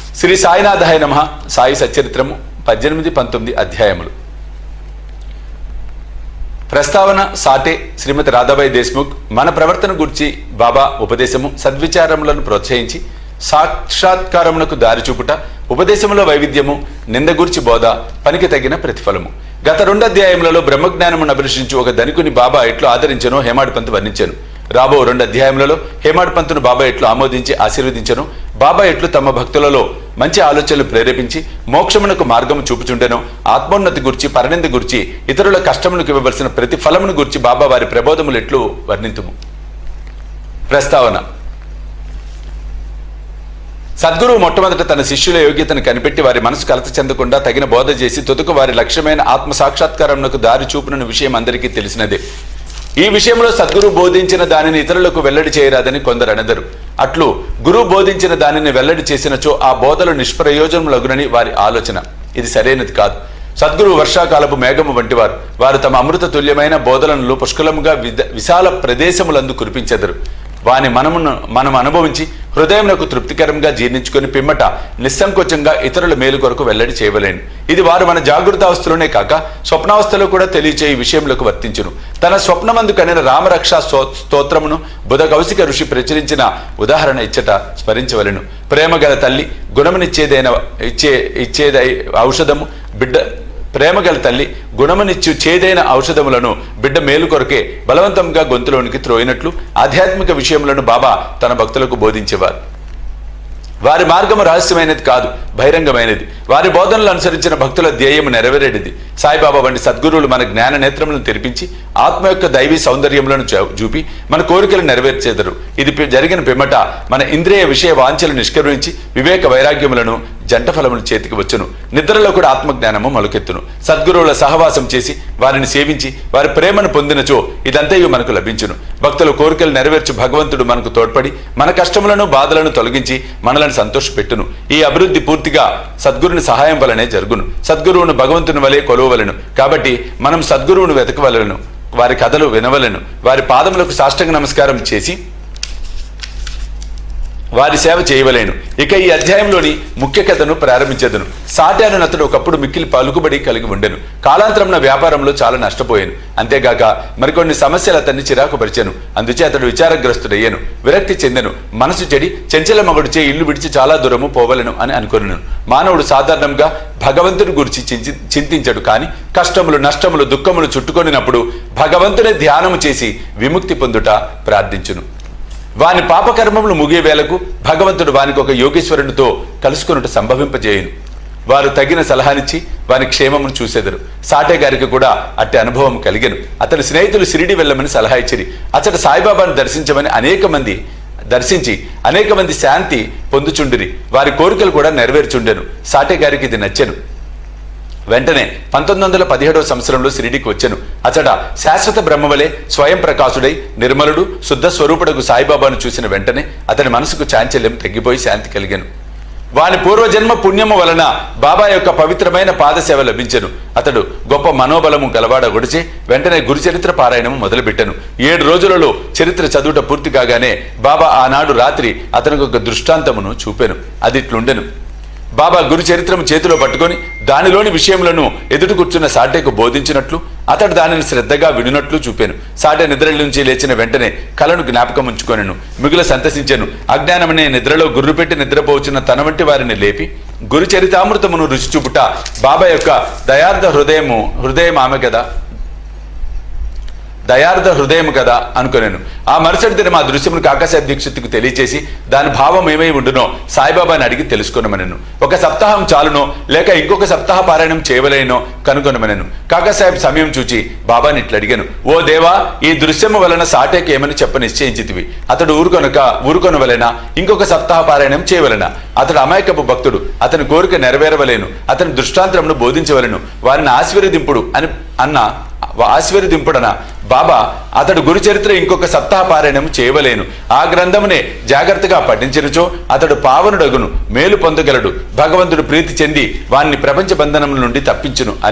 శ్రీ సాయినాథాయ నమ సాయి సచరిత్రము పద్దెనిమిది పంతొమ్మిది అధ్యాయములు ప్రస్తావన సాటే శ్రీమతి రాధాబాయి దేశ్ముఖ్ మన ప్రవర్తన గురించి బాబా ఉపదేశము సద్విచారములను ప్రోత్సహించి సాక్షాత్కారమునకు దారి చూపుట ఉపదేశముల వైవిధ్యము నింద గురించి బోధ పనికి తగిన ప్రతిఫలము గత రెండు అధ్యాయములలో బ్రహ్మజ్ఞానమును అభిలషించి ఒక ధనికుని బాబా ఎట్లు ఆదరించనో హేమాడు పంతు వర్ణించాను రాబో రెండు అధ్యాయములలో హేమాడు పంతును బాబా ఎట్లు ఆమోదించి ఆశీర్వదించను బాబా ఎట్లు తమ భక్తులలో మంచి ఆలోచనలు ప్రేరేపించి మోక్షమునకు మార్గము చూపుచుండెను ఆత్మోన్నతి గురించి పరిణింద గురించి ఇతరుల కష్టమునకు ఇవ్వవలసిన ప్రతి ఫలమును గురించి బాబా వారి ప్రబోధములు ఎట్లు వర్ణింతుము ప్రస్తావన సద్గురువు మొట్టమొదట తన శిష్యుల యోగ్యతను కనిపెట్టి వారి మనసు కలత చెందకుండా తగిన బోధ చేసి తుదకు వారి లక్ష్యమైన ఆత్మ సాక్షాత్కారమునకు దారి చూపునని విషయం అందరికీ తెలిసినదే ఈ విషయంలో సద్గురు బోధించిన దానిని ఇతరులకు వెల్లడి చేయరాదని కొందరు అనదరు అట్లు గురువు బోధించిన దానిని వెల్లడి చేసినచో ఆ బోధలు నిష్ప్రయోజనములగునని వారి ఆలోచన ఇది సరైనది కాదు సద్గురు వర్షాకాలపు మేఘము వంటివారు వారు తమ అమృత తుల్యమైన బోధలను పుష్కలముగా విద- విశాల ప్రదేశములందు కురిపించెదరు వాని మనమును మనం అనుభవించి హృదయమునకు తృప్తికరంగా జీర్ణించుకొని పిమ్మట నిస్సంకోచంగా ఇతరుల మేలు కొరకు వెల్లడి చేయవలేను ఇది వారు మన జాగృతావస్థలోనే కాక స్వప్నావస్థలో కూడా తెలియచే ఈ విషయములకు వర్తించును తన స్వప్నమందు కనిన రామరక్ష స్తో- స్తోత్రమును బుధ కౌశిక ఋషి ప్రచురించిన ఉదాహరణ ఇచ్చట స్మరించవలెను ప్రేమ గల తల్లి గుణమునిచ్చేదైన ఇచ్చే ఇచ్చేదై ఔషధము బిడ్డ ప్రేమగల తల్లి గుణమునిచ్చు చేదైన ఔషధములను బిడ్డ మేలు కొరకే బలవంతంగా గొంతులోనికి త్రోయినట్లు ఆధ్యాత్మిక విషయములను బాబా తన భక్తులకు బోధించేవారు వారి మార్గము రహస్యమైనది కాదు బహిరంగమైనది వారి బోధనలు అనుసరించిన భక్తుల ధ్యేయము నెరవేరేటిది సాయిబాబా వంటి సద్గురువులు మన జ్ఞాన నేత్రములను తెరిపించి ఆత్మ యొక్క దైవీ సౌందర్యములను చూ- చూపి మన కోరికలు నెరవేర్చేదరు ఇది పి- జరిగిన పిమ్మట మన ఇంద్రియ విషయ వాంఛలు నిష్క్రమించి వివేక వైరాగ్యములను జంట ఫలములు చేతికి వచ్చును నిద్రలో కూడా ఆత్మజ్ఞానము మొలకెత్తును సద్గురువుల సహవాసం చేసి వారిని సేవించి వారి ప్రేమను పొందినచో ఇదంతయు మనకు లభించును భక్తుల కోరికలు నెరవేర్చు భగవంతుడు మనకు తోడ్పడి మన కష్టములను బాధలను తొలగించి మనలను సంతోషపెట్టును ఈ అభివృద్ధి పూర్తిగా సద్గురుని సహాయం వలనే జరుగును సద్గురువును భగవంతుని వలె కొలవవలెను కాబట్టి మనం సద్గురువును వెతకవలెను వారి కథలు వినవలెను వారి పాదములకు సాష్టంగ నమస్కారం చేసి వారి సేవ చేయవలేను ఇక ఈ అధ్యాయంలోని ముఖ్య కథను ప్రారంభించేదను సాటాను అతడు ఒకప్పుడు మిక్కిలి పలుకుబడి కలిగి ఉండెను కాలాంతరంన వ్యాపారంలో చాలా నష్టపోయాను అంతేగాక మరికొన్ని సమస్యలు అతన్ని చిరాకుపరిచాను అందుచే అతడు విచారగ్రస్తుడయ్యాను విరక్తి చెందెను మనసు చెడి చెంచల మగుడిచే ఇల్లు విడిచి చాలా దూరము పోవలను అని అనుకున్నాను మానవుడు సాధారణంగా భగవంతుడి గురించి చించి చింతించడు కానీ కష్టములు నష్టములు దుఃఖములు చుట్టుకొనినప్పుడు భగవంతుని ధ్యానము చేసి విముక్తి పొందుట ప్రార్థించును వాని పాపకర్మములు ముగియ వేళకు భగవంతుడు వానికి ఒక యోగేశ్వరునితో కలుసుకున్నట్టు సంభవింపజేయును వారు తగిన సలహానిచ్చి వాని క్షేమమును చూసెదరు సాటే గారికి కూడా అట్టి అనుభవం కలిగెను అతని స్నేహితులు సిరిడి వెళ్ళమని సలహా ఇచ్చిరి అతడు సాయిబాబాను దర్శించమని అనేక మంది దర్శించి అనేక మంది శాంతి పొందుచుండిరి వారి కోరికలు కూడా నెరవేర్చుండెను సాటే గారికి ఇది నచ్చెను వెంటనే పంతొమ్మిది వందల పదిహేడవ సంవత్సరంలో షిరిడికి వచ్చెను అతడ శాశ్వత బ్రహ్మవలే స్వయం ప్రకాశుడై నిర్మలుడు శుద్ధ స్వరూపుడకు సాయిబాబాను చూసిన వెంటనే అతని మనసుకు చాంచల్యం తగ్గిపోయి శాంతి కలిగాను వాని పూర్వజన్మ పుణ్యము వలన బాబా యొక్క పవిత్రమైన పాదసేవ లభించెను అతడు గొప్ప మనోబలము గలవాడ గుడిచి వెంటనే గురు చరిత్ర పారాయణము మొదలుపెట్టెను ఏడు రోజులలో చరిత్ర చదువుట పూర్తి కాగానే బాబా ఆనాడు రాత్రి అతనికి ఒక దృష్టాంతమును చూపెను అది ఇట్లుండెను బాబా గురు చరిత్రము చేతిలో పట్టుకొని దానిలోని విషయములను ఎదుటి కూర్చున్న సాటేకు బోధించినట్లు అతడు దానిని శ్రద్ధగా వినునట్లు చూపాను సాటే నిద్ర నుంచి లేచిన వెంటనే కలను జ్ఞాపకం ఉంచుకొనెను మిగుల సంతసించాను అజ్ఞానమనే నిద్రలో గుర్రు పెట్టి నిద్రపోచున్న తన వంటి వారిని లేపి గురు చరితామృతమును రుచి చూపుట బాబా యొక్క దయార్థ హృదయము హృదయం ఆమె కదా దయార్థ హృదయం కదా అనుకునేను ఆ మరుసటి దినం ఆ దృశ్యమును కాకాసాహెబ్ దీక్షిత్కు తెలియచేసి దాని భావం ఏమై ఉండునో సాయిబాబాని అడిగి తెలుసుకునమనెను ఒక సప్తాహం చాలునో లేక ఇంకొక సప్తాహ పారాయణం చేయవలేనో కనుగొనమనెను కాకాసాహెబ్ సమయం చూచి బాబాని ఇట్లా అడిగాను ఓ దేవా ఈ దృశ్యము వలన సాటేకి ఏమని చెప్ప నిశ్చయించితివి అతడు ఊరుకొనక ఊరుకొనవలెనా ఇంకొక సప్తాహ పారాయణం చేయవలెనా అతడు అమాయకపు భక్తుడు అతని కోరిక నెరవేరవలేను అతని దృష్టాంతరమును బోధించవలెను వారిని ఆశీర్వదింపుడు అని అన్న ఆశీర్వదింపుడన బాబా అతడు గురు చరిత్ర ఇంకొక సప్తాహ పారాయణం చేయవలేను ఆ గ్రంథమునే జాగ్రత్తగా పఠించినచో అతడు పావనుడగును మేలు పొందగలడు భగవంతుడు ప్రీతి చెంది వాణ్ణి ప్రపంచ బంధనముల నుండి తప్పించును అనెను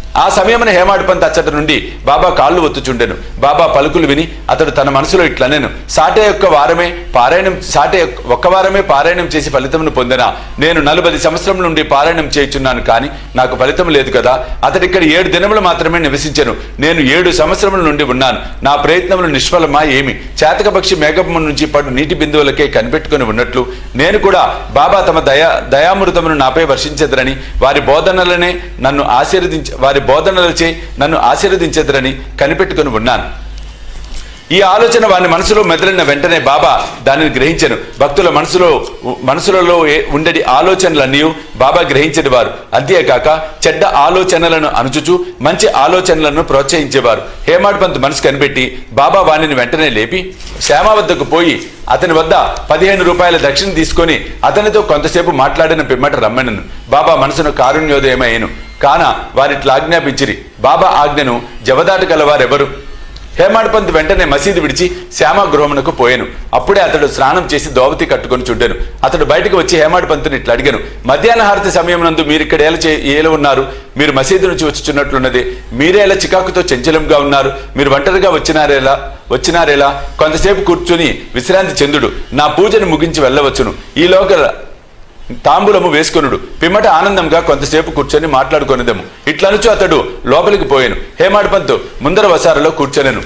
ఆ సమయమున హేమాడ్ పంత్ అచ్చటి నుండి బాబా కాళ్ళు ఒత్తుచుండెను బాబా పలుకులు విని అతడు తన మనసులో ఇట్లనెను సాటే యొక్క వారమే పారాయణం సాటే యొక్క- ఒక్క వారమే పారాయణం చేసి ఫలితమును పొందినా నేను నలభై సంవత్సరం నుండి పారాయణం చేయుచున్నాను కానీ నాకు ఫలితం లేదు కదా అతడు ఇక్కడ ఏడు దినములు మాత్రమే నివసించెను నేను ఏడు సంవత్సరముల నుండి ఉన్నాను నా ప్రయత్నములు నిష్ఫలమా ఏమి చేతకపక్షి మేఘము నుంచి పడు నీటి బిందువులకే కనిపెట్టుకుని ఉన్నట్లు నేను కూడా బాబా తమ దయా దయామృతమును నాపై వర్షించెదరని వారి బోధనలనే నన్ను ఆశీర్వదించ వారి బోధనలచే నన్ను ఆశీర్వదించెదరని కనిపెట్టుకుని ఉన్నాను ఈ ఆలోచన వారి మనసులో మెదలిన వెంటనే బాబా దానిని గ్రహించను భక్తుల మనసులో మనసులలో ఏ- ఉండేటి ఆలోచనలన్నీ బాబా గ్రహించని వారు అంతేకాక చెడ్డ ఆలోచనలను అనుచుచు మంచి ఆలోచనలను ప్రోత్సహించేవారు హేమాడ్ పంత్ మనసు కనిపెట్టి బాబా వాణిని వెంటనే లేపి శ్యామ వద్దకు పోయి అతని వద్ద పదిహేను రూపాయల దక్షిణ తీసుకొని అతనితో కొంతసేపు మాట్లాడిన పిమ్మట రమ్మనను బాబా మనసును కారుణ్యోదయమయ్యను కాన వారిట్లా ఆజ్ఞాపించిరి బాబా ఆజ్ఞను జవదాట గలవారెవరు హేమాడ్ పంత్ వెంటనే మసీదు విడిచి శ్యామ గృహమునకు పోయాను అప్పుడే అతడు స్నానం చేసి దోవతి కట్టుకొని చుడ్డాను అతడు బయటకు వచ్చి హేమాడ్ పంతుని ఇట్లా అడిగాను మధ్యాహ్న హారతి సమయం నందు మీరు ఇక్కడ ఏల చే ఏల ఉన్నారు మీరు మసీదు నుంచి వచ్చుచున్నట్లున్నది మీరే ఎలా చికాకుతో చంచలంగా ఉన్నారు మీరు ఒంటరిగా వచ్చినారేలా వచ్చినారేలా కొంతసేపు కూర్చుని విశ్రాంతి చెందుడు నా పూజను ముగించి వెళ్ళవచ్చును ఈ లోక తాంబూలము వేసుకొనుడు పిమ్మట ఆనందంగా కొంతసేపు కూర్చొని మాట్లాడుకొనిదము ఇట్లనుచు అతడు లోపలికి పోయాను హేమాడ్ పంత్ ముందర వసారలో కూర్చొనెను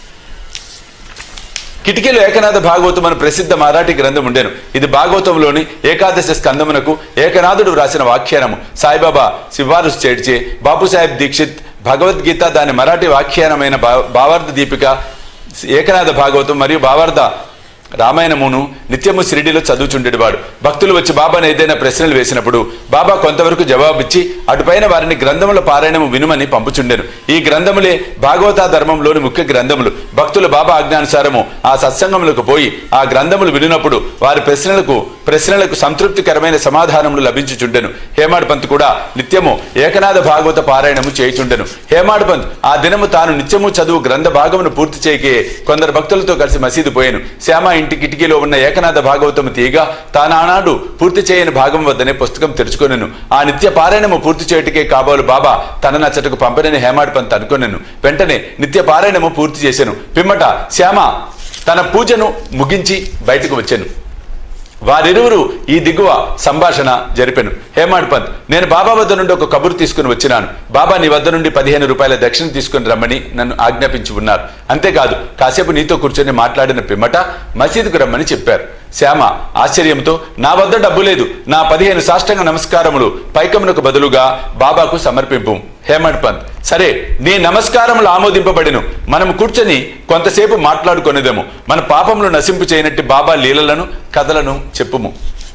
కిటికీలో ఏకనాథ భాగవతం అని ప్రసిద్ధ మరాఠీ గ్రంథం ఉండెను ఇది భాగవతంలోని ఏకాదశ స్కందమునకు ఏకనాథుడు వ్రాసిన వ్యాఖ్యానము సాయిబాబా శివారు చేడ్చే బాపుసాహెబ్ దీక్షిత్ భగవద్గీత దాని మరాఠీ వ్యాఖ్యానమైన భా- భావార్థ దీపిక ఏకనాథ భాగవతం మరియు భావార్థ రామాయణమును నిత్యము షిరిడిలో చదువుచుండేవాడు భక్తులు వచ్చి బాబాను ఏదైనా ప్రశ్నలు వేసినప్పుడు బాబా కొంతవరకు జవాబిచ్చి అటుపైన వారిని గ్రంథముల పారాయణము వినుమని పంపుచుండెను ఈ గ్రంథములే భాగవత ధర్మంలోని ముఖ్య గ్రంథములు భక్తులు బాబా ఆజ్ఞానుసారము ఆ సత్సంగములకు పోయి ఆ గ్రంథములు వినినప్పుడు వారి ప్రశ్నలకు ప్రశ్నలకు సంతృప్తికరమైన సమాధానములు లభించుచుండెను హేమాడ్ పంత్ కూడా నిత్యము ఏకనాథ భాగవత పారాయణము చేయుచుండెను హేమాడ్ పంత్ ఆ దినము తాను నిత్యము చదువు గ్రంథ భాగమును పూర్తి చేయకే కొందరు భక్తులతో కలిసి మసీదు పోయాను శ్యామ ఇంటి కిటికీలో ఉన్న ఏకనాథ భాగవతము తీయగా తాను ఆనాడు పూర్తి చేయని భాగం వద్దనే పుస్తకం తెరుచుకొనెను ఆ నిత్య పారాయణము పూర్తి చేయటికే కాబోలు బాబా తన నచ్చటకు పంపనని హేమాడ్ పంత్ అనుకొనెను వెంటనే నిత్య పారాయణము పూర్తి చేశాను పిమ్మట శ్యామ తన పూజను ముగించి బయటకు వచ్చాను వారిరువురు ఈ దిగువ సంభాషణ జరిపెను హేమాడ్ పంత్ నేను బాబా వద్ద నుండి ఒక కబురు తీసుకుని వచ్చినాను బాబా నీ వద్ద నుండి పదిహేను రూపాయల దక్షిణ తీసుకుని రమ్మని నన్ను ఆజ్ఞాపించి ఉన్నారు అంతేకాదు కాసేపు నీతో కూర్చొని మాట్లాడిన పిమ్మట మసీదుకు రమ్మని చెప్పారు శ్యామ ఆశ్చర్యంతో నా వద్ద డబ్బు లేదు నా పదిహేను సాష్టంగ నమస్కారములు పైకమునకు బదులుగా బాబాకు సమర్పింపు హేమండ్ పంత్ సరే నీ నమస్కారములు ఆమోదింపబడిను మనం కూర్చొని కొంతసేపు మాట్లాడుకొనేదేమో మన పాపములు నశింపు చేయనట్టి బాబా లీలలను కథలను చెప్పుము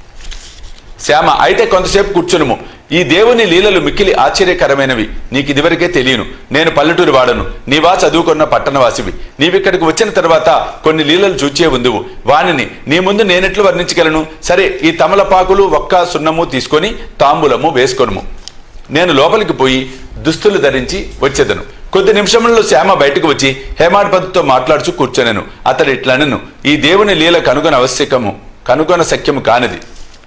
శ్యామ అయితే కొంతసేపు కూర్చునుము ఈ దేవుని లీలలు మిక్కిలి ఆశ్చర్యకరమైనవి నీకు ఇదివరకే తెలియను నేను పల్లెటూరు వాడను నీవా చదువుకున్న పట్టణవాసివి నీవిక్కడికి వచ్చిన తర్వాత కొన్ని లీలలు చూచే ఉందువు వానిని నీ ముందు నేనెట్లు వర్ణించగలను సరే ఈ తమలపాకులు ఒక్క సున్నము తీసుకొని తాంబూలము వేసుకొనుము నేను లోపలికి పోయి దుస్తులు ధరించి వచ్చేదను కొద్ది నిమిషములలో శ్యామ బయటకు వచ్చి హేమాడ్ పంత్తో మాట్లాడుచు కూర్చొనెను అతడు ఇట్లనెను ఈ దేవుని లీల కనుగొన ఆవశ్యకము కనుగొన సఖ్యము కానిది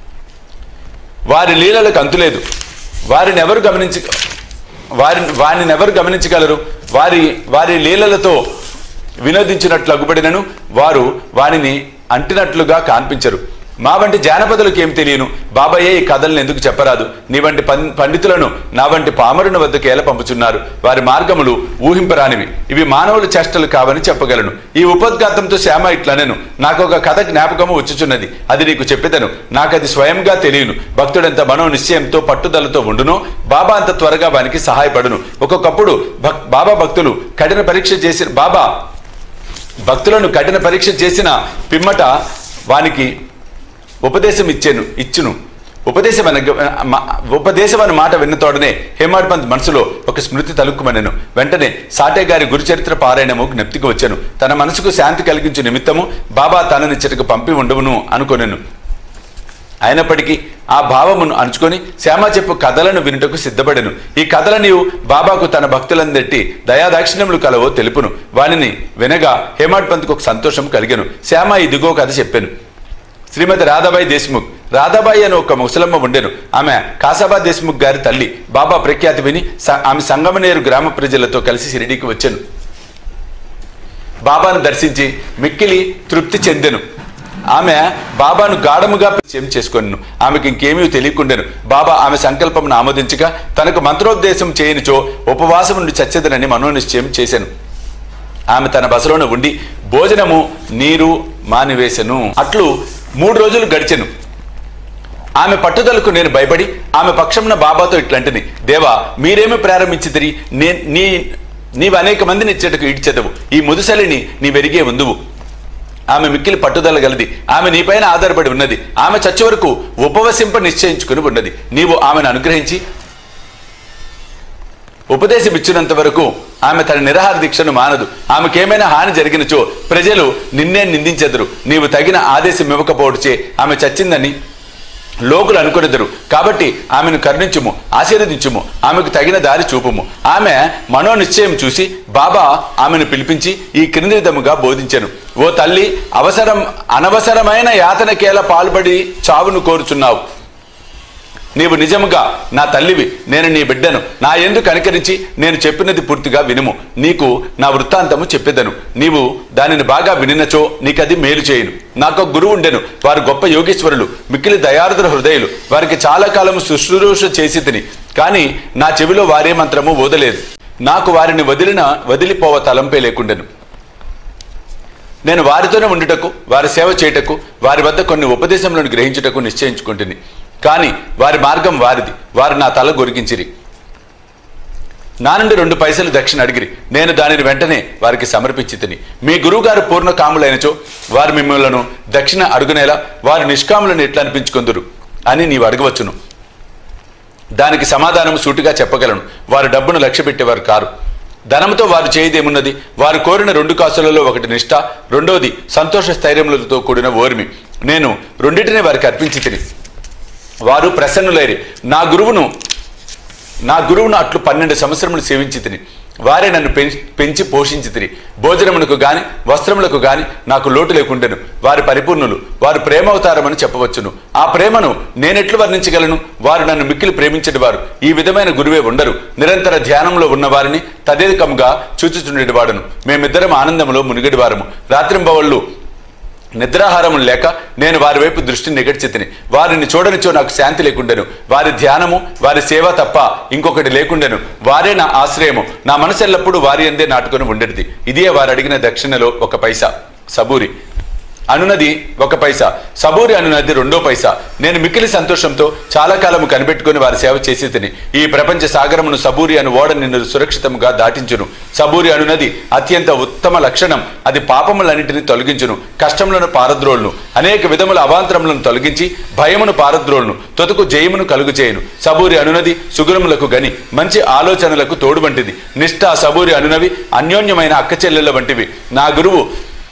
వారి లీలలకు అంతులేదు వారిని ఎవరు గమనించ వారి వారిని ఎవరు గమనించగలరు వారి వారి లీలలతో వినోదించినట్లు అగుపడినను వారు వారిని అంటినట్లుగా కాన్పించరు మా వంటి జానపదులకు ఏం తెలియను బాబాయే ఈ కథలను ఎందుకు చెప్పరాదు నీ వంటి పం- పండితులను నా వంటి పామరుని వద్దకు ఏల పంపుచున్నారు వారి మార్గములు ఊహింపరానివి ఇవి మానవుల చేష్టలు కావని చెప్పగలను ఈ ఉపోద్ఘాతంతో శ్యామ ఇట్లనెను నాకు ఒక కథ జ్ఞాపకము వచ్చుచున్నది అది నీకు చెప్పేదను నాకది స్వయంగా తెలియను భక్తుడంత మనో నిశ్చయంతో పట్టుదలతో ఉండును బాబా అంత త్వరగా వానికి సహాయపడును ఒక్కొక్కప్పుడు భక్ బాబా భక్తులు కఠిన పరీక్ష చేసిన బాబా భక్తులను కఠిన పరీక్ష చేసిన పిమ్మట వానికి ఉపదేశం ఇచ్చాను ఇచ్చును ఉపదేశం అన మ- ఉపదేశం అన్న మాట విన్న తోడనే హేమాడ్ పంత్ మనసులో ఒక స్మృతి తలుక్కుమనెను వెంటనే సాటే గారి గురుచరిత్ర పారాయణము జ్ఞప్తికి వచ్చాను తన మనసుకు శాంతి కలిగించు నిమిత్తము బాబా తనని చెట్టుకు పంపి ఉండవును అనుకొనెను అయినప్పటికీ ఆ భావమును అణుచుకొని శ్యామ చెప్పు కథలను వినుటకు సిద్ధపడెను ఈ కథల నీవు బాబాకు తన భక్తులందట్టి దయాదాక్షిణ్యములు కలవో తెలుపును వానిని వినగా హేమాడ్ పంత్కు ఒక సంతోషం కలిగెను శ్యామ ఈ దిగో కథ చెప్పాను శ్రీమతి రాధాబాయి దేశ్ముఖ్ రాధాబాయి అని ఒక ముసలమ్మ ఉండెను ఆమె కాసాబా దేశ్ముఖ్ గారి తల్లి బాబా ప్రఖ్యాతి విని స- ఆమె సంగమనేరు గ్రామ ప్రజలతో కలిసి షిరిడీకి వచ్చాను బాబాను దర్శించి మిక్కిలి తృప్తి చెందెను ఆమె బాబాను గాఢముగా పరిచయం చేసుకొనెను ఆమెకి ఇంకేమీ తెలియకుండెను బాబా ఆమె సంకల్పమును ఆమోదించగా తనకు మంత్రోపదేశం చేయనిచో ఉపవాసం నుండి చచ్చెదనని మనోనిశ్చయం చేశాను ఆమె తన బసలోనే ఉండి భోజనము నీరు మానివేశను అట్లు మూడు రోజులు గడిచెను ఆమె పట్టుదలకు నేను భయపడి ఆమె పక్షమున బాబాతో ఇట్లాంటిని దేవా మీరేమి ప్రారంభించిదిరి నే నీ నీవు అనేక మందిని ఇచ్చేటకు ఈడ్చెదవు ఈ ముదుసలిని నీ వెరిగే ఉందువు ఆమె మిక్కిలి పట్టుదల గలది ఆమె నీపైన ఆధారపడి ఉన్నది ఆమె చచ్చే వరకు ఉపవసింప నిశ్చయించుకుని ఉన్నది నీవు ఆమెను అనుగ్రహించి ఉపదేశం ఇచ్చినంత వరకు ఆమె తన నిరాహార దీక్షను మానదు ఆమెకేమైనా హాని జరిగినచో ప్రజలు నిన్నే నిందించెదరు నీవు తగిన ఆదేశం ఇవ్వకపోవచ్చే ఆమె చచ్చిందని లోకులు అనుకునేదరు కాబట్టి ఆమెను కరుణించుము ఆశీర్వదించుము ఆమెకు తగిన దారి చూపుము ఆమె మనోనిశ్చయం చూసి బాబా ఆమెను పిలిపించి ఈ క్రింది విధముగా బోధించెను ఓ తల్లి అవసరం అనవసరమైన యాతనకేలా పాల్పడి చావును కోరుచున్నావు నీవు నిజముగా నా తల్లివి నేను నీ బిడ్డను నా ఎందు కనికరించి నేను చెప్పినది పూర్తిగా వినుము నీకు నా వృత్తాంతము చెప్పేదను నీవు దానిని బాగా వినినచో నీకది మేలు చేయను నాకు ఒక గురువు ఉండెను వారు గొప్ప యోగేశ్వరులు మిక్కిలి దయార్థుల హృదయులు వారికి చాలా కాలము శుశ్రూష చేసి తిని కానీ నా చెవిలో వారే మంత్రము వదలేదు నాకు వారిని వదిలిన వదిలిపోవ తలంపే లేకుండెను నేను వారితోనే ఉండుటకు వారి సేవ చేయుటకు వారి వద్ద కొన్ని ఉపదేశములను గ్రహించుటకు నిశ్చయించుకుంటుంది కానీ వారి మార్గం వారిది వారు నా తల గొరిగించిరి నా నుండి రెండు పైసలు దక్షిణ అడిగిరి నేను దానిని వెంటనే వారికి సమర్పించి తిని మీ గురువుగారు పూర్ణ కాములైనచో వారు మిమ్మల్ని దక్షిణ అడుగునేలా వారు నిష్కాములను ఎట్లా అనిపించుకుందరు అని నీవు అడగవచ్చును దానికి సమాధానం సూటిగా చెప్పగలను వారు డబ్బును లక్ష్య పెట్టేవారు కారు ధనంతో వారు చేయదేమున్నది వారు కోరిన రెండు కాసులలో ఒకటి నిష్ఠ రెండోది సంతోష స్థైర్యములతో కూడిన ఓర్మి నేను రెండింటిని వారికి అర్పించి తిని వారు ప్రసన్నులైరి నా గురువును నా గురువును అట్లు పన్నెండు సంవత్సరములు సేవించి తిని వారే నన్ను పెంచి పెంచి పోషించి తిని భోజనమునకు గాని వస్త్రములకు గాని నాకు లోటు లేకుండెను వారి పరిపూర్ణులు వారు ప్రేమవతారమని చెప్పవచ్చును ఆ ప్రేమను నేనెట్లు వర్ణించగలను వారు నన్ను మిక్కిలి ప్రేమించడి వారు ఈ విధమైన గురువే ఉండరు నిరంతర ధ్యానంలో ఉన్న వారిని తదేకముగా చూచుచుండేటి వాడును మేమిద్దరం ఆనందములో మునిగడి వారము రాత్రింబవళ్ళు నిద్రాహారము లేక నేను వారి వైపు దృష్టి నిగడ్చితిని వారిని చూడనిచో నాకు శాంతి లేకుండెను వారి ధ్యానము వారి సేవ తప్ప ఇంకొకటి లేకుండెను వారే నా ఆశ్రయము నా మనసు ఎల్లప్పుడూ వారి అందే నాటుకొని ఉండేది ఇదే వారు అడిగిన దక్షిణలో ఒక పైసా సబూరి అనునది ఒక పైసా సబూరి అనునది రెండో పైసా నేను మిక్కిలి సంతోషంతో చాలా కాలము కనిపెట్టుకుని వారి సేవ చేసి తిని ఈ ప్రపంచ సాగరమును సబూరి అను ఓడ నిన్ను సురక్షితముగా దాటించును సబూరి అనునది అత్యంత ఉత్తమ లక్షణం అది పాపములన్నింటినీ తొలగించును కష్టములను పారద్రోలును అనేక విధముల అవాంతరములను తొలగించి భయమును పారద్రోలును తొతుకు జయమును కలుగు చేయను సబూరి అనునది సుగుణములకు గని మంచి ఆలోచనలకు తోడు వంటిది నిష్ఠ సబూరి అనునవి అన్యోన్యమైన అక్క చెల్లెల వంటివి నా గురువు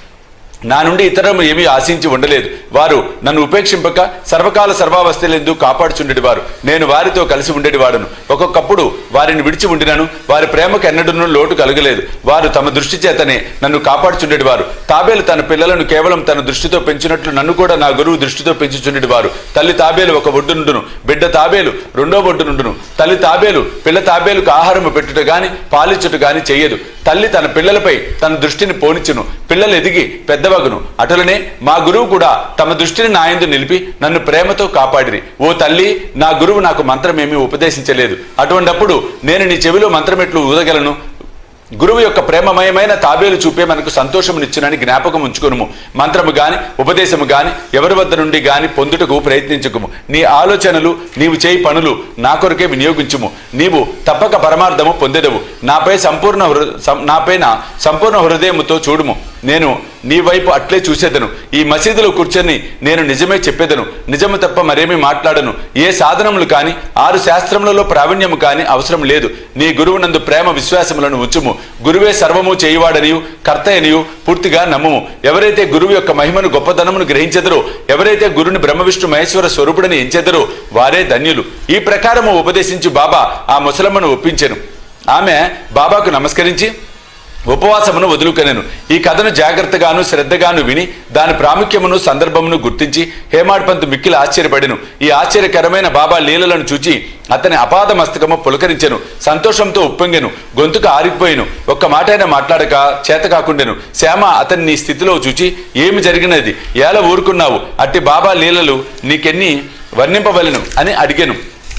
నా నుండి ఇతరము ఏమీ ఆశించి ఉండలేదు వారు నన్ను ఉపేక్షింపక సర్వకాల సర్వావస్థలందు కాపాడుచుండేవారు నేను వారితో కలిసి ఉండేవాడును ఒక్కొక్కప్పుడు వారిని విడిచి ఉండినను వారి ప్రేమకు ఎన్నడూనూ లోటు కలగలేదు వారు తమ దృష్టి చేతనే నన్ను కాపాడుచుండేవారు తాబేలు తన పిల్లలను కేవలం తన దృష్టితో పెంచినట్లు నన్ను కూడా నా గురువు దృష్టితో పెంచుచుండేవారు తల్లి తాబేలు ఒక ఒడ్డునుండును బిడ్డ తాబేలు రెండో ఒడ్డునుండును తల్లి తాబేలు పిల్ల తాబేలుకు ఆహారము పెట్టుట గాని పాలిచ్చుట గాని చెయ్యదు తల్లి తన పిల్లలపై తన దృష్టిని పోనిచ్చును పిల్లలు ఎదిగి పెద్దవగును అటులనే మా గురువు కూడా తమ దృష్టిని నాయందు నిలిపి నన్ను ప్రేమతో కాపాడిరి ఓ తల్లి నా గురువు నాకు మంత్రమేమీ ఉపదేశించలేదు అటువంటప్పుడు నేను నీ చెవిలో మంత్రమెట్లు ఊదగలను గురువు యొక్క ప్రేమమయమైన తాబేలు చూపే మనకు సంతోషమునిచ్చునని జ్ఞాపకం ఉంచుకునుము మంత్రము గాని ఉపదేశము గాని ఎవరి వద్ద నుండి గాని పొందుటకు ప్రయత్నించుకుము నీ ఆలోచనలు నీవు చేయి పనులు నా కొరకే వినియోగించుము నీవు తప్పక పరమార్థము పొందెదవు నాపై సంపూర్ణ హృ- సం- నాపైన సంపూర్ణ హృదయముతో చూడుము నేను నీ వైపు అట్లే చూసేదను ఈ మసీదులో కూర్చొని నేను నిజమే చెప్పేదను నిజము తప్ప మరేమీ మాట్లాడను ఏ సాధనములు కాని ఆరు శాస్త్రములలో ప్రావీణ్యము కాని అవసరం లేదు నీ గురువునందు ప్రేమ విశ్వాసములను ఉంచుము గురువే సర్వము చేయువాడనియు కర్తయనియు పూర్తిగా నమ్ముము ఎవరైతే గురువు యొక్క మహిమను గొప్పదనమును గ్రహించెదరో ఎవరైతే గురుని బ్రహ్మ విష్ణు మహేశ్వర స్వరూపుడని ఎంచెదరో వారే ధన్యులు ఈ ప్రకారము ఉపదేశించి బాబా ఆ ముసలమ్మను ఒప్పించెను ఆమె బాబాకు నమస్కరించి ఉపవాసమును వదులుకొనెను ఈ కథను జాగ్రత్తగాను శ్రద్ధగాను విని దాని ప్రాముఖ్యమును సందర్భమును గుర్తించి హేమాడ్పంత్ మిక్కిలి ఆశ్చర్యపడెను ఈ ఆశ్చర్యకరమైన బాబా లీలలను చూచి అతని అపాద మస్తకము పులకరించెను సంతోషంతో ఉప్పొంగెను గొంతుకు ఆరిపోయెను ఒక్క మాటైనా మాట్లాడక చేత కాకుండెను శ్యామ అతన్ని నీ స్థితిలో చూచి ఏమి జరిగినది ఎలా ఊరుకున్నావు అట్టి బాబా లీలలు నీకెన్ని వర్ణింపవలెను అని అడిగెను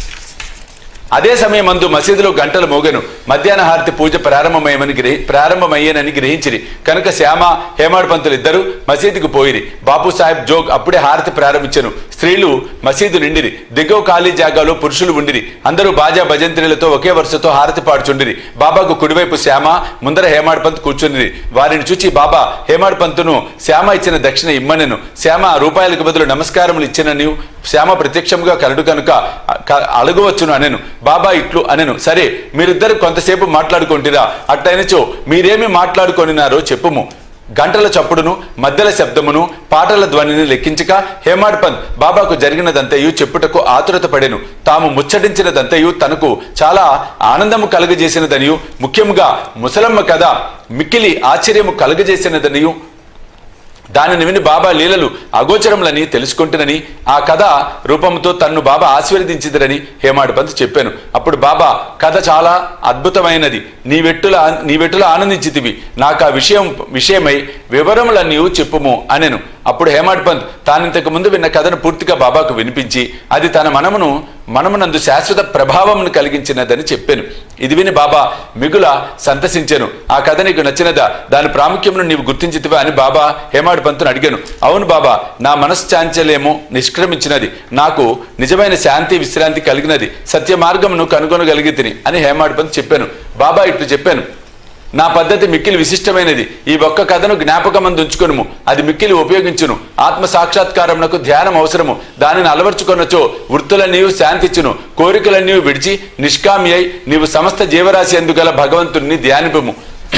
అదే సమయమందు మసీదులో గంటలు మోగెను మధ్యాహ్న హారతి పూజ ప్రారంభమయ్యమని గ్రహి ప్రారంభమయ్యేనని గ్రహించిరి కనుక శ్యామ హేమాడ్ పంతులు ఇద్దరు మసీదుకు పోయిరి బాపు సాహెబ్ జోగ్ అప్పుడే హారతి ప్రారంభించెను స్త్రీలు మసీదు నిండిరి దిగువ ఖాళీ జాగాలో పురుషులు ఉండిరి అందరూ బాజా భజంత్రిలతో ఒకే వరుసతో హారతి పాడుచుండిరి బాబాకు కుడివైపు శ్యామ ముందర హేమాడ్ పంత్ కూర్చుండిరి వారిని చూచి బాబా హేమాడ్ పంతును శ్యామ ఇచ్చిన దక్షిణ ఇమ్మనెను శ్యామ రూపాయలకు బదులు నమస్కారములు ఇచ్చిన నీవు శ్యామ ప్రత్యక్షంగా కలడు కనుక క- అడగవచ్చును అనెను బాబా ఇట్లు అనెను సరే మీరిద్దరు కొంతసేపు మాట్లాడుకుంటురా అట్లయినచో మీరేమి మాట్లాడుకొనినారో చెప్పుము గంటల చప్పుడును మధ్యల శబ్దమును పాటల ధ్వనిని లెక్కించక హేమాడ్ పంత్ బాబాకు జరిగినదంతయు చెప్పుటకు ఆతురత పడెను తాము ముచ్చటించినదంతయు తనకు చాలా ఆనందము కలుగజేసినదనియు ముఖ్యముగా ముసలమ్మ కథ మిక్కిలి ఆశ్చర్యము కలుగజేసినదనియు దానిని విని బాబా లీలలు అగోచరములని తెలుసుకుంటునని ఆ కథ రూపంతో తన్ను బాబా ఆశీర్వదించిదరని హేమాడు పంత్ చెప్పాను అప్పుడు బాబా కథ చాలా అద్భుతమైనది నీ వెట్టుల నీ వెట్టుల ఆనందించితివి నాకు ఆ విషయం విషయమై వివరములన్నీ చెప్పుము అనెను అప్పుడు హేమాడ్ పంత్ తానింతకు ముందు విన్న కథను పూర్తిగా బాబాకు వినిపించి అది తన మనమును మనమునందు శాశ్వత ప్రభావమును కలిగించినదని చెప్పాను ఇది విని బాబా మిగుల సంతసించాను ఆ కథ నీకు నచ్చినదా దాని ప్రాముఖ్యమును నీవు గుర్తించితివా అని బాబా హేమాడ్ పంతును అడిగాను అవును బాబా నా మనశ్చాంచల్యము నిష్క్రమించినది నాకు నిజమైన శాంతి విశ్రాంతి కలిగినది సత్య మార్గమును కనుగొనగలిగి తిని అని హేమాడ్ పంత్ చెప్పాను బాబా ఇట్లు చెప్పాను నా పద్ధతి మిక్కిలి విశిష్టమైనది ఈ ఒక్క కథను జ్ఞాపకమందు ఉంచుకొనుము అది మిక్కిలి ఉపయోగించును ఆత్మ సాక్షాత్కారమునకు ధ్యానం అవసరము దానిని అలవర్చుకొనచో వృత్తులన్నీయు శాంతిచ్చును కోరికలన్నీ విడిచి నిష్కామి అయి నీవు సమస్త జీవరాశి ఎందుగల భగవంతుణ్ణి ధ్యానిపము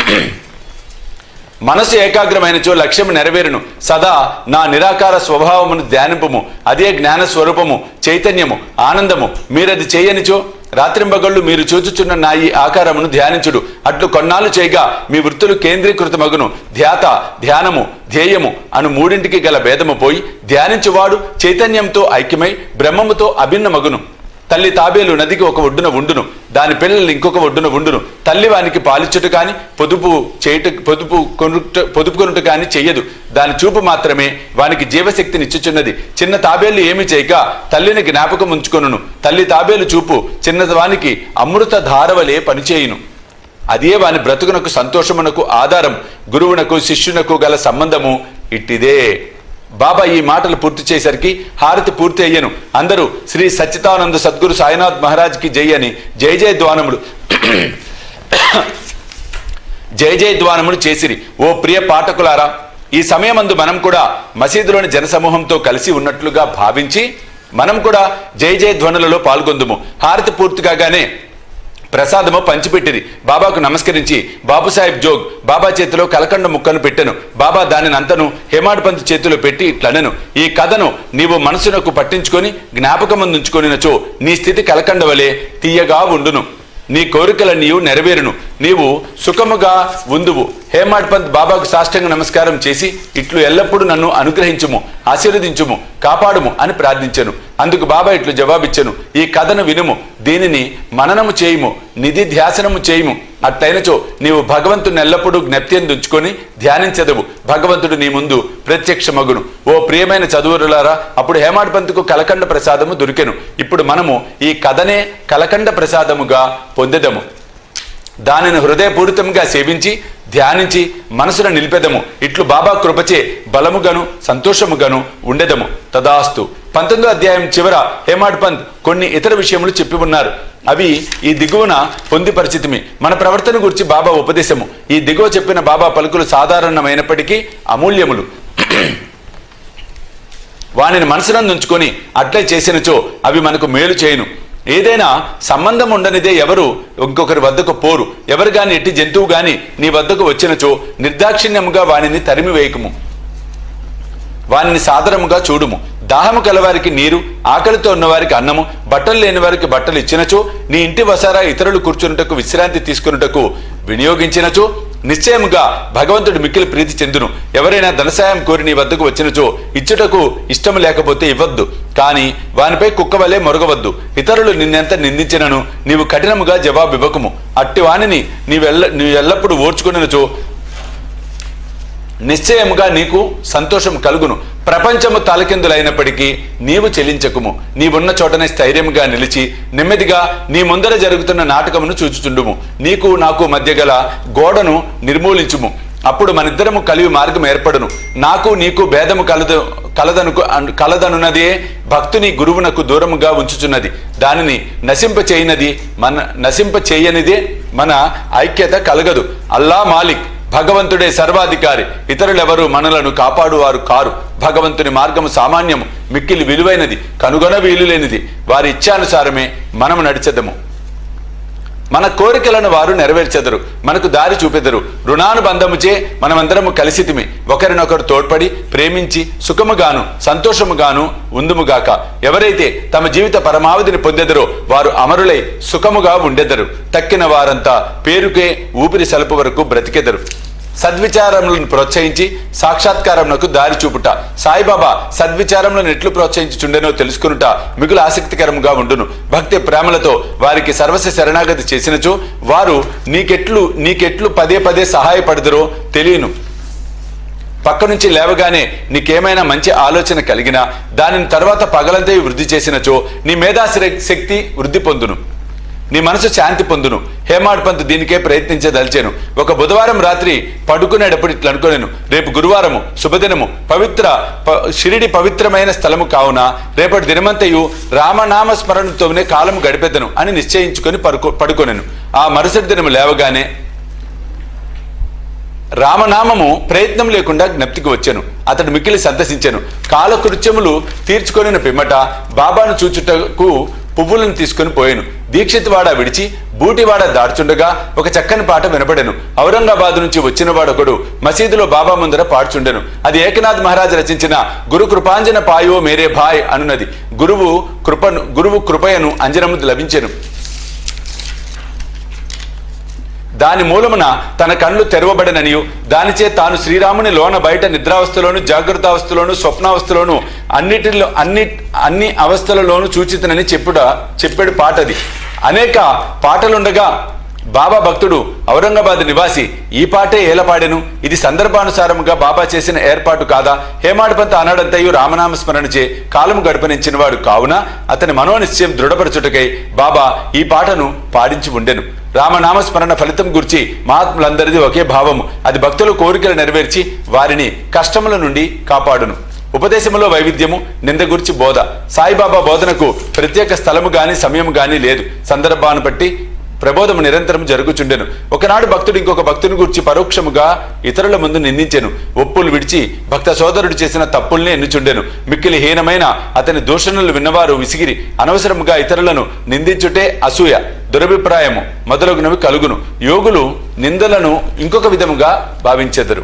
మనసు ఏకాగ్రమైనచో లక్ష్యము నెరవేరును సదా నా నిరాకార స్వభావమును ధ్యానింపుము అదే జ్ఞాన స్వరూపము చైతన్యము ఆనందము మీరది చేయనిచో రాత్రింబగళ్ళు మీరు చూచుచున్న నా ఈ ఆకారమును ధ్యానించుడు అట్లు కొన్నాళ్ళు చేయగా మీ వృత్తులు కేంద్రీకృతమగును ధ్యాత ధ్యానము ధ్యేయము అను మూడింటికి గల భేదము పోయి ధ్యానించువాడు చైతన్యంతో ఐక్యమై బ్రహ్మముతో అభిన్నమగును తల్లి తాబేలు నదికి ఒక ఒడ్డున ఉండును దాని పిల్లలు ఇంకొక ఒడ్డున ఉండును తల్లి వానికి పాలిచ్చుట కాని పొదుపు చేయుట పొదుపు కొనుట పొదుపు కొనుట కాని చెయ్యదు దాని చూపు మాత్రమే వానికి జీవశక్తిని ఇచ్చుచున్నది చిన్న తాబేలు ఏమి చేయక తల్లిని జ్ఞాపకం ఉంచుకొనును తల్లి తాబేలు చూపు చిన్నవానికి అమృత ధారవలే పనిచేయును అదే వాని బ్రతుకునకు సంతోషమునకు ఆధారం గురువునకు శిష్యునకు గల సంబంధము ఇట్టిదే బాబా ఈ మాటలు పూర్తి చేసరికి హారతి పూర్తి అయ్యను అందరూ శ్రీ సచ్చిదానంద సద్గురు సాయినాథ్ మహారాజ్కి జై అని జై జయ ద్వానములు జయ జయ ద్వానములు చేసిరి ఓ ప్రియ పాఠకులారా ఈ సమయమందు మనం కూడా మసీదులోని జనసమూహంతో కలిసి ఉన్నట్లుగా భావించి మనం కూడా జయ జయ ధ్వనులలో పాల్గొందుము హారతి పూర్తి కాగానే ప్రసాదము పంచిపెట్టిరి బాబాకు నమస్కరించి బాబుసాహెబ్ జోగ్ బాబా చేతిలో కలకండ ముక్కను పెట్టెను బాబా దానిని అంతను హేమాడ్ పంత్ చేతిలో పెట్టి ఇట్లనెను ఈ కథను నీవు మనసునకు పట్టించుకొని జ్ఞాపకమందుంచుకొనినచో నీ స్థితి కలకండ వలె తీయగా ఉండును నీ కోరికలన్నీయు నెరవేరును నీవు సుఖముగా ఉందువు హేమాడ్ పంత్ బాబాకు సాష్టంగ నమస్కారం చేసి ఇట్లు ఎల్లప్పుడూ నన్ను అనుగ్రహించుము ఆశీర్వదించుము కాపాడుము అని ప్రార్థించెను అందుకు బాబా ఇట్లు జవాబిచ్చెను ఈ కథను వినుము దీనిని మననము చేయుము నిధి ధ్యాసనము చేయుము అట్లయినచో నీవు భగవంతుని ఎల్లప్పుడూ జ్ఞప్తిందుంచుకొని ధ్యానించదవు భగవంతుడు నీ ముందు ప్రత్యక్షమగును ఓ ప్రియమైన చదువురులారా అప్పుడు హేమాడ్ పంతుకు కలకండ ప్రసాదము దొరికెను ఇప్పుడు మనము ఈ కథనే కలకండ ప్రసాదముగా పొందెదము దానిని హృదయపూరితంగా సేవించి ధ్యానించి మనసును నిలిపెదము ఇట్లు బాబా కృపచే బలముగాను సంతోషముగాను ఉండెదము తదాస్తు పంతొమ్మిదో అధ్యాయం చివర హేమాడ్ పంత్ కొన్ని ఇతర విషయములు చెప్పి ఉన్నారు అవి ఈ దిగువన పొంది పరిచితిమి మన ప్రవర్తన గురించి బాబా ఉపదేశము ఈ దిగువ చెప్పిన బాబా పలుకులు సాధారణమైనప్పటికీ అమూల్యములు వానిని మనసునందు ఉంచుకొని అట్లే చేసినచో అవి మనకు మేలు చేయను ఏదైనా సంబంధం ఉండనిదే ఎవరు ఇంకొకరి వద్దకు పోరు ఎవరు గాని ఎట్టి జంతువు గాని నీ వద్దకు వచ్చినచో నిర్దాక్షిణ్యముగా వానిని తరిమి వేయకము వానిని సాదరముగా చూడుము దాహము కలవారికి నీరు ఆకలితో ఉన్నవారికి అన్నము బట్టలు లేని వారికి బట్టలు ఇచ్చినచో నీ ఇంటి వసారా ఇతరులు కూర్చున్నటకు విశ్రాంతి తీసుకున్నటకు వినియోగించినచో నిశ్చయముగా భగవంతుడు మిక్కిలి ప్రీతి చెందును ఎవరైనా ధనసాయం కోరి నీ వద్దకు వచ్చినచో ఇచ్చుటకు ఇష్టం లేకపోతే ఇవ్వద్దు కానీ వానిపై కుక్క వలె మొరగవద్దు ఇతరులు నిన్నెంత నిందించినను నీవు కఠినముగా జవాబు ఇవ్వకుము అట్టి వానిని నీవెల్ల నీవు ఎల్లప్పుడూ ఓర్చుకున్నచో నిశ్చయముగా నీకు సంతోషం కలుగును ప్రపంచము తలకిందులైనప్పటికీ నీవు చెలించకుము నీవున్న చోటనే స్థైర్యముగా నిలిచి నెమ్మదిగా నీ ముందర జరుగుతున్న నాటకమును చూచుచుండుము నీకు నాకు మధ్య గల గోడను నిర్మూలించుము అప్పుడు మనిద్దరము కలివి మార్గం ఏర్పడును నాకు నీకు భేదము కలదు కలదను కలదనున్నదే భక్తుని గురువునకు దూరముగా ఉంచుచున్నది దానిని నశింప చేయనది మన నశింప చేయనిదే మన ఐక్యత కలగదు అల్లా మాలిక్ భగవంతుడే సర్వాధికారి ఇతరులెవరు మనలను కాపాడువారు కారు భగవంతుని మార్గము సామాన్యము మిక్కిలి విలువైనది కనుగొన వీలులేనిది వారి ఇచ్ఛానుసారమే మనము నడిచెదము మన కోరికలను వారు నెరవేర్చెదరు మనకు దారి చూపెదరు రుణానుబంధముచే మనమందరము కలిసితిమి ఒకరినొకరు తోడ్పడి ప్రేమించి సుఖముగాను సంతోషముగాను ఉందుముగాక ఎవరైతే తమ జీవిత పరమావధిని పొందెదరో వారు అమరులై సుఖముగా ఉండెదరు తక్కిన వారంతా పేరుకే ఊపిరి సలుపు వరకు బ్రతికెదరు సద్విచారములను ప్రోత్సహించి సాక్షాత్కారమునకు దారి చూపుట సాయిబాబా సద్విచారములను ఎట్లు ప్రోత్సహించుచుండెనో తెలుసుకునుట మిగులు ఆసక్తికరముగా ఉండును భక్తి ప్రేమలతో వారికి సర్వస్వ శరణాగతి చేసినచో వారు నీకెట్లు నీకెట్లు పదే పదే సహాయపడదురో తెలియను పక్క నుంచి లేవగానే నీకేమైనా మంచి ఆలోచన కలిగినా దానిని తర్వాత పగలంతే వృద్ధి చేసినచో నీ మేధాశ శక్తి వృద్ధి పొందును నీ మనసు శాంతి పొందును హేమాడ్ పంత్ దీనికే ప్రయత్నించదలిచాను ఒక బుధవారం రాత్రి పడుకునేటప్పుడు ఇట్లా అనుకోలేను రేపు గురువారము శుభదినము పవిత్ర ప- షిరిడి పవిత్రమైన స్థలము కావున రేపటి దినమంతయు రామనామ స్మరణతోనే కాలము గడిపెద్దను అని నిశ్చయించుకొని పడుకో పడుకొనెను ఆ మరుసటి దినము లేవగానే రామనామము ప్రయత్నం లేకుండా జ్ఞప్తికి వచ్చాను అతడు మిక్కిలి సంతసించాను కాలకృత్యములు తీర్చుకొనిన పిమ్మట బాబాను చూచుటకు పువ్వులను తీసుకొని పోయాను దీక్షిత్వాడ విడిచి బూటివాడ దాడుచుండగా ఒక చక్కని పాట వినపడెను ఔరంగాబాద్ నుంచి వచ్చిన వాడొకడు మసీదులో బాబా ముందర పాడుచుండెను అది ఏకనాథ్ మహారాజ్ రచించిన గురు కృపాంజన పాయో మేరే భాయ్ అనున్నది గురువు కృపను గురువు కృపయను అంజనము లభించెను దాని మూలమున తన కళ్ళు తెరవబడననియు దానిచే తాను శ్రీరాముని లోన బయట నిద్రావస్థలోను జాగ్రత్తావస్థలోను స్వప్నావస్థలోను అన్నిటిలో అన్ని అన్ని అవస్థలలోనూ సూచితనని చెప్పుట చెప్పాడు పాటది అనేక పాటలుండగా బాబా భక్తుడు ఔరంగాబాద్ నివాసి ఈ పాటే ఏల పాడెను ఇది సందర్భానుసారముగా బాబా చేసిన ఏర్పాటు కాదా హేమాడ్పంత అనడంతయు రామనామ స్మరణచే కాలము గడపనించిన వాడు కావున అతని మనోనిశ్చయం దృఢపరచుటకై బాబా ఈ పాటను పాడించి ఉండెను రామనామ స్మరణ ఫలితం గురించి మహాత్ములందరిది ఒకే భావము అది భక్తుల కోరికలు నెరవేర్చి వారిని కష్టముల నుండి కాపాడును ఉపదేశములో వైవిధ్యము నింద గురించి బోధ సాయిబాబా బోధనకు ప్రత్యేక స్థలము గాని సమయం గాని లేదు సందర్భాన్ని బట్టి ప్రబోధము నిరంతరం జరుగుచుండెను ఒకనాడు భక్తుడు ఇంకొక భక్తుని గురించి పరోక్షముగా ఇతరుల ముందు నిందించెను ఒప్పులు విడిచి భక్త సోదరుడు చేసిన తప్పుల్ని ఎన్నుచుండెను మిక్కిలి హీనమైన అతని దూషణలు విన్నవారు విసిగిరి అనవసరముగా ఇతరులను నిందించుటే అసూయ దురభిప్రాయము మొదలగునవి కలుగును యోగులు నిందలను ఇంకొక విధముగా భావించెదరు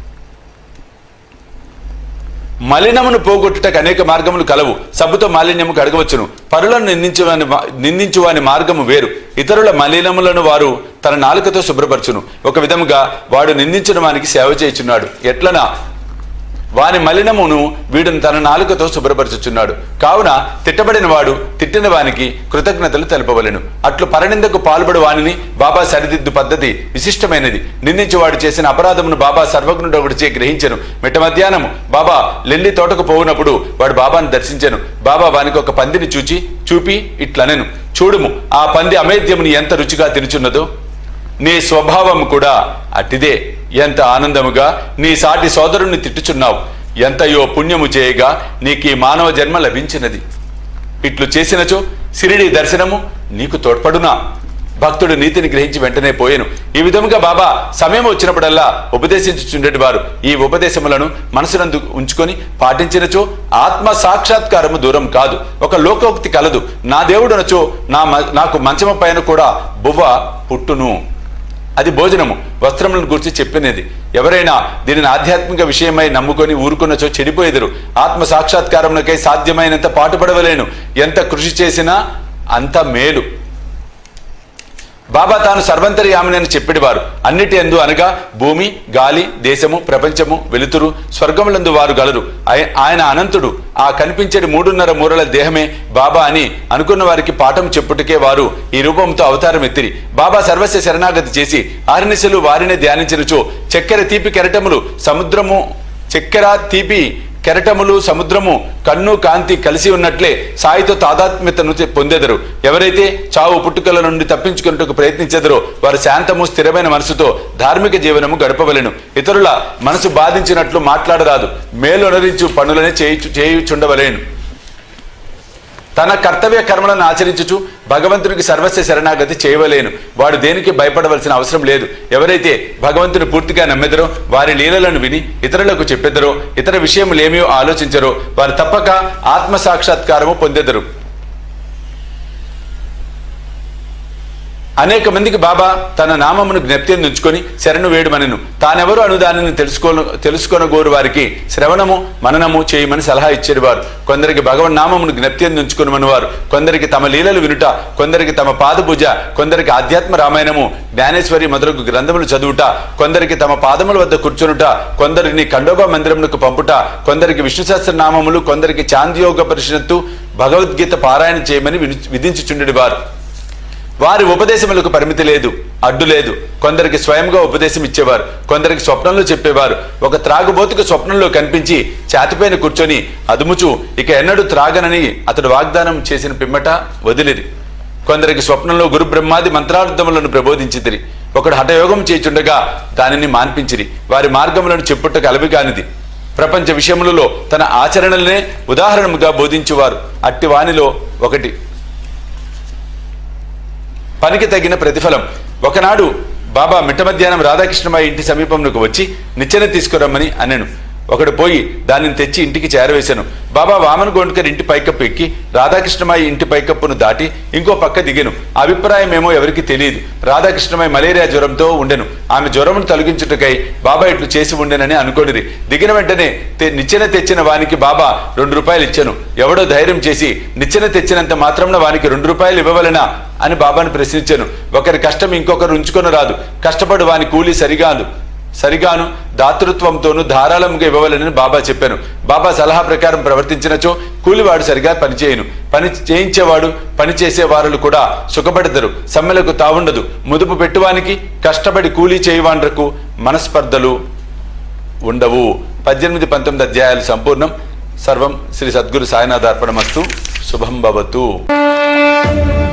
మలినమును పోగొట్టుటకు అనేక మార్గములు కలవు సబ్బుతో మాలిన్యము కడగవచ్చును పరులను నిందించువాని నిందించువాని మార్గము వేరు ఇతరుల మలినములను వారు తన నాలుకతో శుభ్రపరచును ఒక విధముగా వాడు నిందించిన వానికి సేవ చేయుచున్నాడు ఎట్లనా వాని మలినమును వీడును తన నాలుకతో శుభ్రపరచుచున్నాడు కావున తిట్టబడిన వాడు తిట్టిన వానికి కృతజ్ఞతలు తెలపవలెను అట్లు పరనిందకు పాల్పడు వానిని బాబా సరిదిద్దు పద్ధతి విశిష్టమైనది నిందించేవాడు చేసిన అపరాధమును బాబా సర్వజ్ఞుడు ఒకటిచే గ్రహించెను మిట్ట మధ్యాహ్నం బాబా లెల్లి తోటకు పోవునప్పుడు వాడు బాబాను దర్శించెను బాబా వానికి ఒక పందిని చూచి చూపి ఇట్లనెను చూడుము ఆ పంది అమేద్యముని ఎంత రుచిగా తినుచున్నదో నీ స్వభావం కూడా అట్టిదే ఎంత ఆనందముగా నీ సాటి సోదరుణ్ణి తిట్టుచున్నావు ఎంతయో పుణ్యము చేయగా నీకు ఈ మానవ జన్మ లభించినది ఇట్లు చేసినచో సిరిడి దర్శనము నీకు తోడ్పడునా భక్తుడు నీతిని గ్రహించి వెంటనే పోయెను ఈ విధముగా బాబా సమయం వచ్చినప్పుడల్లా ఉపదేశించుచుండేటి వారు ఈ ఉపదేశములను మనసునందు ఉంచుకొని పాటించినచో ఆత్మ సాక్షాత్కారము దూరం కాదు ఒక లోకోక్తి కలదు నా దేవుడనచో నా మ- నాకు మంచమ పైన కూడా బువ్వ పుట్టును అది భోజనము వస్త్రములను గురించి చెప్పినది ఎవరైనా దీనిని ఆధ్యాత్మిక విషయమై నమ్ముకొని ఊరుకున్నచో చెడిపోయేదరు ఆత్మ సాక్షాత్కారమునకై సాధ్యమైనంత పాటుపడవలేను ఎంత కృషి చేసినా అంత మేలు బాబా తాను సర్వంతర్యామిని అని చెప్పేవారు అన్నిటి ఎందు అనగా భూమి గాలి దేశము ప్రపంచము వెలుతురు స్వర్గములందు వారు గలరు ఆయ- ఆయన అనంతుడు ఆ కనిపించేది మూడున్నర మూరల దేహమే బాబా అని అనుకున్న వారికి పాఠం చెప్పుటకే వారు ఈ రూపంతో అవతారం ఎత్తిరి బాబా సర్వస్వ శరణాగతి చేసి ఆర్నిశలు వారినే ధ్యానించినచో చక్కెర తీపి కెరటములు సముద్రము చక్కెర తీపి కెరటములు సముద్రము కన్ను కాంతి కలిసి ఉన్నట్లే సాయితో తాదాత్మ్యతను చె- పొందెదరు ఎవరైతే చావు పుట్టుకల నుండి తప్పించుకున్నట్టుకు ప్రయత్నించెదరో వారు శాంతము స్థిరమైన మనసుతో ధార్మిక జీవనము గడపవలెను ఇతరుల మనసు బాధించినట్లు మాట్లాడరాదు మేలొనరించు పనులనే చేయుచు చేయుచుండవలేను తన కర్తవ్య కర్మలను ఆచరించుచు భగవంతునికి సర్వస్వ శరణాగతి చేయవలేను వాడు దేనికి భయపడవలసిన అవసరం లేదు ఎవరైతే భగవంతుని పూర్తిగా నమ్మెదరో వారి లీలలను విని ఇతరులకు చెప్పెదరో ఇతర విషయములేమీ ఆలోచించరో వారు తప్పక ఆత్మ సాక్షాత్కారము పొందెదరు అనేక మందికి బాబా తన నామమును జ్ఞప్తి ఉంచుకొని శరణు వేడుమనెను తానెవరు అను దానిని తెలుసుకోను తెలుసుకొనగోరు వారికి శ్రవణము మననము చేయమని సలహా ఇచ్చేవారు కొందరికి భగవన్ నామమును జ్ఞప్తి ఉంచుకుని వారు కొందరికి తమ లీలలు వినుట కొందరికి తమ పాదపూజ కొందరికి ఆధ్యాత్మ రామాయణము జ్ఞానేశ్వరి మొదలగు గ్రంథములు చదువుట కొందరికి తమ పాదముల వద్ద కూర్చునుట కొందరిని ఖండోబా మందిరమునకు పంపుట కొందరికి విష్ణు సహస్ర నామములు కొందరికి చాంద్యోగ పరిషత్తు భగవద్గీత పారాయణ చేయమని విని- విధించుచుండెడి వారు వారి ఉపదేశములకు పరిమితి లేదు అడ్డు లేదు కొందరికి స్వయంగా ఉపదేశం ఇచ్చేవారు కొందరికి స్వప్నంలో చెప్పేవారు ఒక త్రాగుబోతుకు స్వప్నంలో కనిపించి ఛాతిపైన కూర్చొని అదుముచు ఇక ఎన్నడూ త్రాగనని అతడు వాగ్దానం చేసిన పిమ్మట వదిలిరి కొందరికి స్వప్నంలో గురు బ్రహ్మాది మంత్రార్థములను ప్రబోధించితిరి ఒకడు హఠయోగం చేయుచుండగా దానిని మాన్పించిరి వారి మార్గములను చెప్పుటకు అలవి కానిది ప్రపంచ విషయములలో తన ఆచరణలనే ఉదాహరణముగా బోధించువారు అట్టి వానిలో ఒకటి పనికి తగిన ప్రతిఫలం ఒకనాడు బాబా మిట్ట మధ్యాహ్నం రాధాకృష్ణమాయి ఇంటి సమీపంలోకి వచ్చి నిచ్చెన తీసుకురమ్మని అనెను ఒకడు పోయి దానిని తెచ్చి ఇంటికి చేరవేశాను బాబా వామన్ గోండ్కర్ ఇంటి పైకప్పు ఎక్కి రాధాకృష్ణమాయి ఇంటి పైకప్పును దాటి ఇంకో పక్క దిగెను అభిప్రాయం ఏమో ఎవరికి తెలియదు రాధాకృష్ణమాయి మలేరియా జ్వరంతో ఉండెను ఆమె జ్వరమును తొలగించుటకై బాబా ఇట్లు చేసి ఉండెనని అనుకోనిది దిగిన వెంటనే తె- నిచ్చెన తెచ్చిన వానికి బాబా రెండు రూపాయలు ఇచ్చాను ఎవడో ధైర్యం చేసి నిచ్చెన తెచ్చినంత మాత్రం వానికి రెండు రూపాయలు ఇవ్వవలెనా అని బాబాను ప్రశ్నించాను ఒకరి కష్టం ఇంకొకరు ఉంచుకొని రాదు కష్టపడు వాని కూలి సరిగాను సరిగాను దాతృత్వంతోనూ ధారాళంగా ఇవ్వవలెనని బాబా చెప్పాను బాబా సలహా ప్రకారం ప్రవర్తించినచో కూలివాడు సరిగా పనిచేయను పని చేయించేవాడు పని చేసే వారులు కూడా సుఖపడతారు సమ్మెలకు తావుండదు ముదుపు పెట్టువానికి కష్టపడి కూలీ చేయవాండ్రకు మనస్పర్ధలు ఉండవు పద్దెనిమిది పంతొమ్మిది అధ్యాయాలు సంపూర్ణం సర్వం శ్రీ సద్గురు సాయినాథ్ అర్పణమస్తు శుభం భవతు